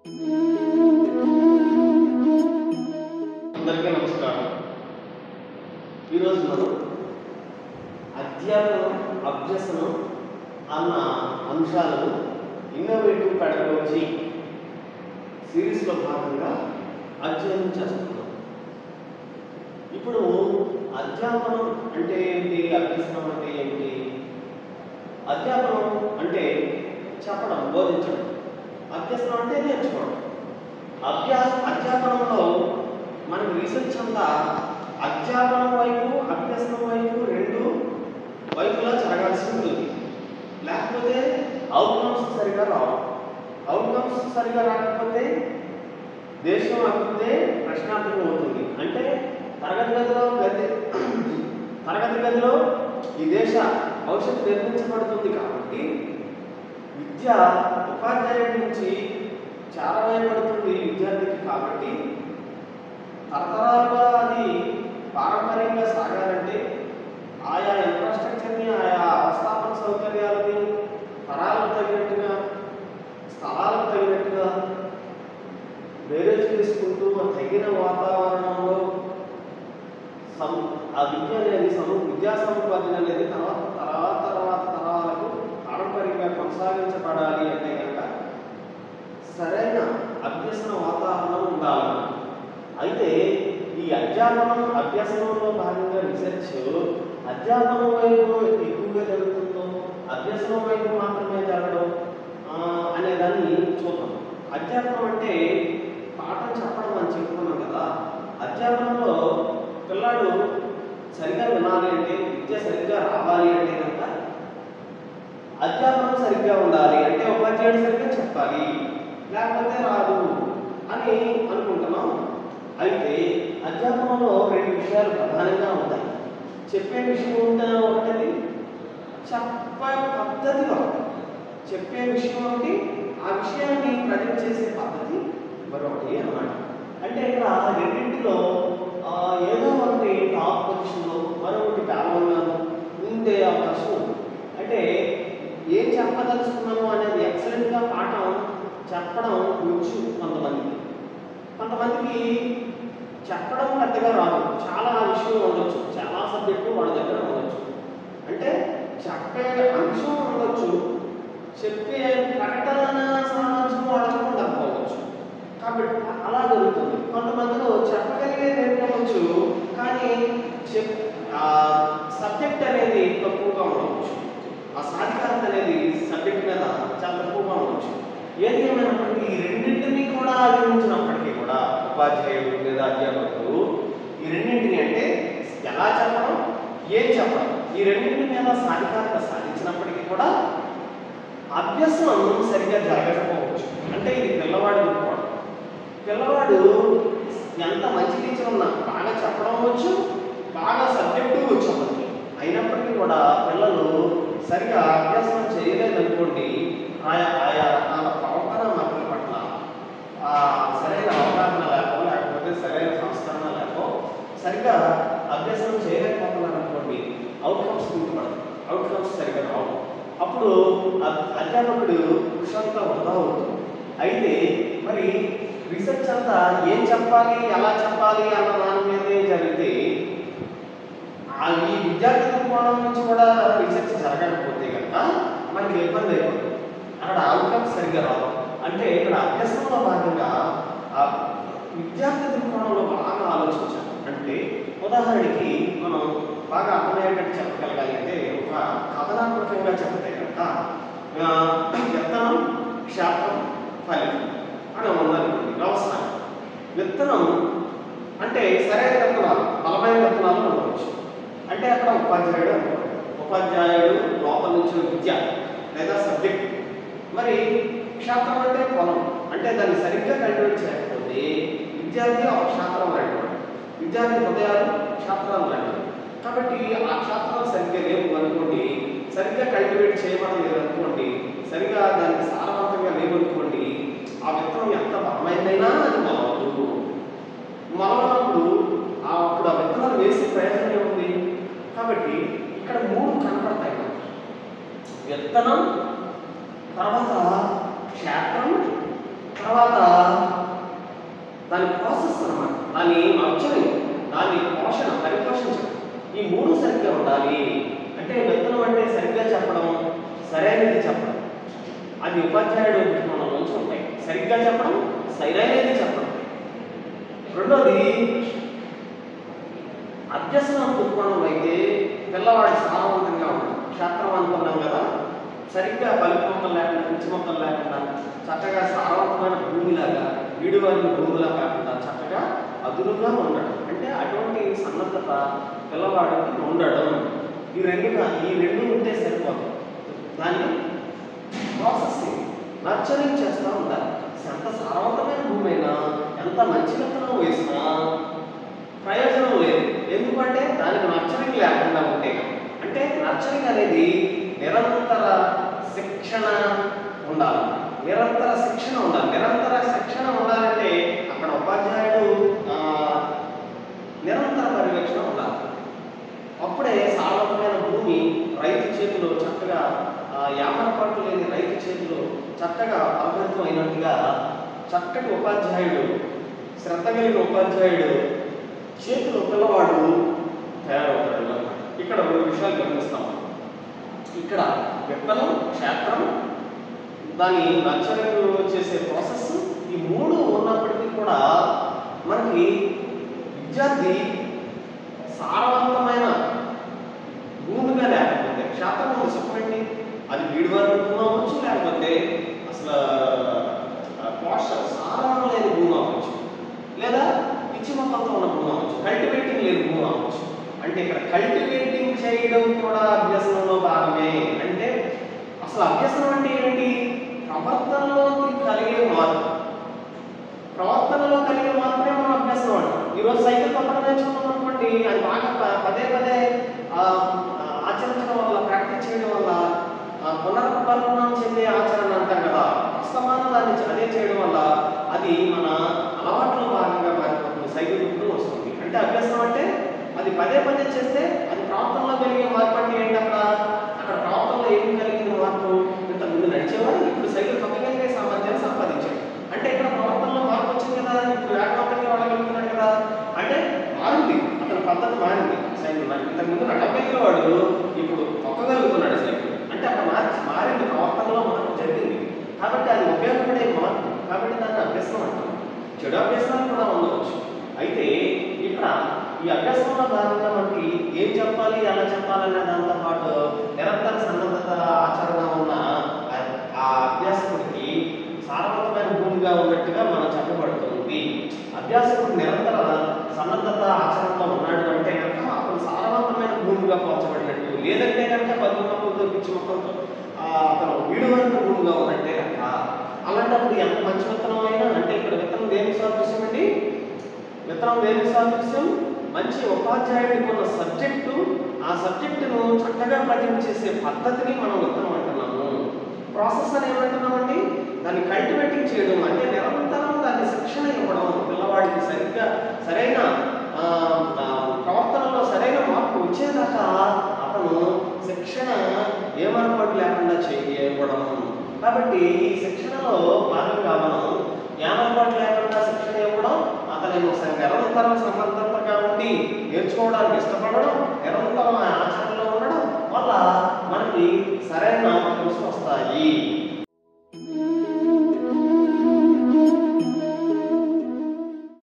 అందరికీ నమస్కారం ఈరోజు మనం అధ్యాపనం అభ్యసనం అన్న అంశాలను ఇన్నోవేటివ్ పెడగోజీ సిరీస్లో భాగంగా అధ్యయనం చేస్తున్నాం ఇప్పుడు అధ్యాపనం అంటే ఏంటి అభ్యసనం అంటే ఏంటి అధ్యాపనం అంటే చెప్పడం బోధించడం అభ్యసనం అంటే నేర్చుకోవడం అభ్యాస అధ్యాపనంలో మనకు రీసెర్చ్ అంతా అధ్యాపనం వైపు అభ్యసనం వైపు రెండు వైపులా జరగాల్సి ఉంటుంది లేకపోతే అవుట్కమ్స్ సరిగా రావు అవుట్కమ్స్ సరిగా రాకపోతే దేశం అభివృద్ధి ప్రశ్నార్థకం అవుతుంది అంటే తరగతి గదిలో గది తరగతి గదిలో ఈ దేశ భవిష్యత్తు నిర్మించబడుతుంది కాబట్టి విద్య ఉపాధ్యాయుడి నుంచి చేరవేయబడుతుంది విద్యార్థికి కాబట్టి తరతరాలుగా అది పారంపర్యంగా సాగాలంటే ఆయా ఇన్ఫ్రాస్ట్రక్చర్ని ఆయా అవస్థాపన సౌకర్యాలని తరాలకు తగినట్టుగా స్థలాలకు తగినట్టుగా బేరేజ్ చేసుకుంటూ ఆ తగిన వాతావరణంలో సం ఆ విద్య అనేది సము విద్యా సముపార్జన అనేది తర్వాత తర్వాత తర్వాత తరాలకు పారంపర్యంగా కొనసాగించబడాలి అంటే కనుక సరైన అభ్యసన వాతావరణం ఉండాలి మనకి. అయితే ఈ అధ్యాపనం అభ్యసనంలో భాగంగా రీసెర్చ్ అధ్యాపనం వైపు ఎక్కువగా జరుగుతుందో అభ్యసనం వైపు మాత్రమే జరగడం ఆ, అనే దాన్ని చూద్దాం అధ్యాపనం అంటే పాఠం చెప్పడం అని చెప్పుకున్నాం కదా అధ్యాపనంలో పిల్లాడు సరిగా వినాలి అంటే విద్య సరిగ్గా రావాలి అంటే కనుక అధ్యాపనం సరిగ్గా ఉండాలి అంటే ఉపాధ్యాయుడు సరిగ్గా చెప్పాలి లేకపోతే రాదు అని అనుకుంటున్నాం అయితే అధ్యాపనంలో రెండు విషయాలు ప్రధానంగా ఉంటాయి చెప్పే విషయం ఉంటే ఒకటి చెప్ప పద్ధతి ఒకటి చెప్పే విషయం ఒకటి ఆ విషయాన్ని ప్రజెంట్ చేసే పద్ధతి మరొకటి అన్నమాట అంటే ఇక్కడ రెండింటిలో ఆ, ఏదో ఒకటి టాప్ పొజిషన్లో మరొకటి డౌన్లో ఉండే అవకాశం ఉంది అంటే ఏం చెప్పదలుచుకున్నాము అనేది ఎక్సలెంట్గా పాఠం చెప్పడం వచ్చు కొంతమందికి కొంతమందికి చెప్పడం పెద్దగా రాదు చాలా విషయం ఉండొచ్చు చాలా సబ్జెక్టు వాళ్ళ దగ్గర ఉండొచ్చు అంటే చెప్పే అంశం ఉండొచ్చు చెప్పే ప్రకటన సామర్థ్యం వాళ్ళకు ఉండకపోవచ్చు కాబట్టి అలా జరుగుతుంది కొంతమందిలో చెప్పగలిగేది నేర్చుకోవచ్చు కానీ చెప్ సబ్జెక్ట్ అనేది తక్కువగా ఉండవచ్చు ఆ సాధికారత అనేది సబ్జెక్ట్ మీద చాలా తక్కువగా ఉండవచ్చు ఏది ఏమైనప్పటికీ ఈ రెండింటిని కూడా అధిగమించినప్పటికీ కూడా ఉపాధ్యాయుడు లేదా అధ్యాపకులు ఈ రెండింటిని అంటే ఎలా చెప్పడం ఏం చెప్పడం ఈ రెండింటి మీద సాధికారత సాధించినప్పటికీ కూడా అభ్యసనం సరిగ్గా జరగకపోవచ్చు అంటే ఇది పిల్లవాడు అనుకోవడం పిల్లవాడు ఎంత మంచి టీచర్ ఉన్నా బాగా చెప్పడం వచ్చు బాగా సబ్జెక్టు వచ్చు అవ్వచ్చు అయినప్పటికీ కూడా పిల్లలు సరిగా అభ్యాసం చేయలేదనుకోండి ఆయా ఆయా రకాల ప్రవర్తన మార్పుల పట్ల ఆ, సరైన అవగాహన లేకో లేకపోతే సరైన సంస్కరణ లేకో సరిగ్గా అభ్యసనం చేయలేకపోతున్నారు అనుకోండి అవుట్కమ్స్ కుంటుపడదు అవుట్కమ్స్ సరిగ్గా రావు అప్పుడు అ- అధ్యాపకుడు కృషి అంతా వృధా అవుతుంది అయితే మరి రీసెర్చ్ అంతా ఏం చెప్పాలి ఎలా చెప్పాలి అన్న దాని మీదే జరిగితే ఆ ఈ విద్యార్థి దృక్కోణం నుంచి కూడా రీసెర్చ్ జరగకపోతే కనుక మనకి ఇబ్బంది అయిపోతుంది అక్కడ అవుట్కమ్స్ సరిగ్గా రావు అంటే ఇక్కడ అభ్యసనంలో భాగంగా ఆ విద్యార్థి దృక్కోణంలో బాగా ఆలోచించాలి అంటే ఉదాహరణకి మనం బాగా అర్థమయ్యేటట్టు చెప్పగలగాలి అంటే ఒక కథనాత్మకంగా చెప్తే కనుక ఆ, విత్తనం క్షేత్రం ఫలితం అని ఉందనుకోండి వ్యవసాయం విత్తనం అంటే సరైన విత్తనాలు బలమైన విత్తనాలు ఉండవచ్చు అంటే అక్కడ ఉపాధ్యాయుడు అనుకోండి ఉపాధ్యాయుడు లోపల నుంచి విద్య లేదా సబ్జెక్ట్ మరి క్షేత్రం అంటే పొలం అంటే దాన్ని సరిగ్గా కల్టివేట్ చేయకపోతే విద్యార్థి ఒక క్షేత్రం లాంటివాడు విద్యార్థి హృదయాలు క్షేత్రాలు లాంటివి కాబట్టి ఆ క్షేత్రాలు సరిగ్గా లేవు అనుకోండి సరిగ్గా కల్టివేట్ చేయడం లేదనుకోండి సరిగ్గా దానికి సారవంతంగా లేవనుకోండి ఆ విత్తనం ఎంత బలమైందైనా అది మొలవదు మొలవనప్పుడు ఆ అప్పుడు ఆ విత్తనాలు వేసే ప్రయోజనం ఏముంది కాబట్టి ఇక్కడ మూడు కనపడతాయి మనకి విత్తనం తర్వాత క్షేత్రం తర్వాత దాని ప్రాసెస్ అన్నమాట దాని నర్చరింగ్ దాని పోషణ పరిపోషించడం ఈ మూడు సరిగ్గా ఉండాలి అంటే విత్తనం అంటే సరిగ్గా చెప్పడం సరైనది చెప్పడం అది ఉపాధ్యాయుడు మన నుంచి ఉంటాయి సరిగ్గా చెప్పడం సరైనది చెప్పడం రెండోది అభ్యసనం దృక్కోణంలో అయితే పిల్లవాడు సారవంతంగా ఉంటాడు క్షేత్రం అనుకున్నాం కదా సరిగ్గా పలుపు మొక్కలు లేకుండా పిచ్చి మొక్కలు లేకుండా చక్కగా సారవంతమైన భూమిలాగా వీడివారిని భూమిలా కాకుండా చక్కగా అదునుగా ఉండడం అంటే అటువంటి సన్నద్ధత పిల్లవాడికి ఉండడం ఈ రెండు కా- ఈ రెండు ఉంటే సరిపోదు దాన్ని ప్రాసెసింగ్ నర్చరింగ్ చేస్తూ ఉండాలి ఎంత సారవంతమైన భూమి అయినా ఎంత మంచి విత్తనం వేసినా ప్రయోజనం లేదు ఎందుకంటే దానికి నర్చరింగ్ లేకుండా ఉంటే అంటే నర్చరింగ్ అనేది నిరంతర శిక్షణ ఉండాలి నిరంతర శిక్షణ ఉండాలి నిరంతర శిక్షణ ఉండాలంటే అక్కడ ఉపాధ్యాయుడు ఆ, నిరంతర పర్యవేక్షణ ఉండాలి అప్పుడే సారవంతమైన భూమి రైతు చేతిలో చక్కగా ఆ, యామరపాటు లేని రైతు చేతిలో చక్కగా ఫలభరితం అయినట్టుగా చక్కటి ఉపాధ్యాయుడు శ్రద్ధ కలిగిన ఉపాధ్యాయుడు చేతిలో పిల్లవాడు తయారవుతాడు అన్నమాట. ఇక్కడ రెండు విషయాలు గమనిస్తాం ఇక్కడ విత్తనం క్షేత్రం దాని నర్చరింగ్ చేసే ప్రాసెస్ ఈ మూడు ఉన్నప్పటికీ కూడా మనకి విద్యార్థి సారవంతమైన భూమిగా లేకపోతే క్షేత్రం ఉంది చెప్పండి అది వీడి వరకు భూమి అవ్వచ్చు లేకపోతే అసలు ఆ, పోష సారం లేని భూమి అవ్వచ్చు లేదా పిచ్చి మొక్కలతో ఉన్న భూమి అవ్వచ్చు కల్టివేటింగ్ లేని భూమి అవ్వచ్చు అంటే ఇక్కడ కల్టివేటింగ్ చేయడం కూడా అభ్యసనంలో భాగమే అంటే అసలు అభ్యసనం అంటే ఏంటి ప్రవర్తనలోకి కలిగే మార్పు ప్రవర్తనలో కలిగే మార్పునే మనం అభ్యసనం అంటాం ఈరోజు సైకిల్ తొక్కడం నేర్చుకున్నాం అనుకోండి అది బాగా ప- పదే పదే ఆ, ఆ, ఆచరించడం వల్ల ప్రాక్టీస్ చేయడం వల్ల ఆ, పునరుత్పన్నం చెందే ఆచరణ అంటాం కదా అస్తమానం దాన్ని చ- అదే చేయడం వల్ల అది మన అలవాట్లో భాగంగా మారిపోతుంది సైకిల్ తొక్కడం వస్తుంది అంటే అభ్యసనం అంటే అది పదే పదే చేస్తే అది ప్రవర్తనలో కలిగే మార్పు అంటే ఏంటి అక్కడ అక్కడ ప్రవర్తనలో ఏం కలిగిన మార్పు ఇంత ముందు నడిచేవాడు ఇప్పుడు సైకిల్ తొక్కగలిగే సామర్థ్యాన్ని సంపాదించాడు అంటే ఇక్కడ ప్రవర్తనలో మార్పు వచ్చింది కదా ఇప్పుడు వేగవంతంగా వాడగలుగుతున్నాడు కదా అంటే మారింది అతని పద్ధతి మారింది సైకిల్ మరి ఇంతకు ముందు నడవగలిగేవాడు ఇప్పుడు తొక్కగలుగుతున్నాడు సైకిల్ అంటే అక్కడ మార్చి మారింది ప్రవర్తనలో మార్పు జరిగింది కాబట్టి అది ఉపయోగపడే మార్పు కాబట్టి దాన్ని అభ్యసనం అంటాం చెడు అభ్యసనాలు కూడా ఉండవచ్చు అయితే ఇక్కడ ఈ అభ్యాసంలో భాగంగా మనకి ఏం చెప్పాలి ఎలా చెప్పాలనే దాంతో పాటు నిరంతర సన్నద్ధత ఆచరణ ఉన్న ఆ- ఆ అభ్యాసకుడికి సారవంతమైన భూమిగా ఉన్నట్టుగా మనం చెప్పబడుతుంది అభ్యాసకుడు నిరంతర సన్నద్ధత ఆచరణలో ఉన్నాడు అంటే కనుక అతను సారవంతమైన భూమిగా పోల్చబడినట్టు లేదంటే కనుక పది మొక్కలతో పిచ్చి మొక్కలతో ఆ, అతను వీడువైన భూమిగా ఉన్నట్టే కనుక అలాంటప్పుడు ఎంత మంచి విత్తనం అయినా అంటే ఇక్కడ విత్తనం దేనికి సాదృశ్యం అండి విత్తనం దేనికి సాదృశ్యం మంచి ఉపాధ్యాయుడికి ఉన్న సబ్జెక్టు ఆ సబ్జెక్టును చక్కగా ప్రజెంట్ చేసే పద్ధతిని మనం విత్తనం అంటున్నాము ప్రాసెస్ అని ఏమంటున్నామండి దాన్ని కల్టివేటింగ్ చేయడం అంటే నిరంతరం దాన్ని శిక్షణ ఇవ్వడం పిల్లవాడికి సరిగ్గా సరైన ఆ, ఆ, ప్రవర్తనలో సరైన మార్పు వచ్చేదాకా అతను శిక్షణ ఏమరపాటు లేకుండా చేయడం కాబట్టి ఈ శిక్షణలో భాగంగా మనం ఏమరపాటు లేకుండా శిక్షణ ఇవ్వడం అతని నిరంతరం సమర్థతగా ఉండి నేర్చుకోవడానికి ఇష్టపడడం నిరంతరం ఆ ఆచరణలో ఉండడం వల్ల మనకి సరైన అవుట్కమ్స్ వస్తాయి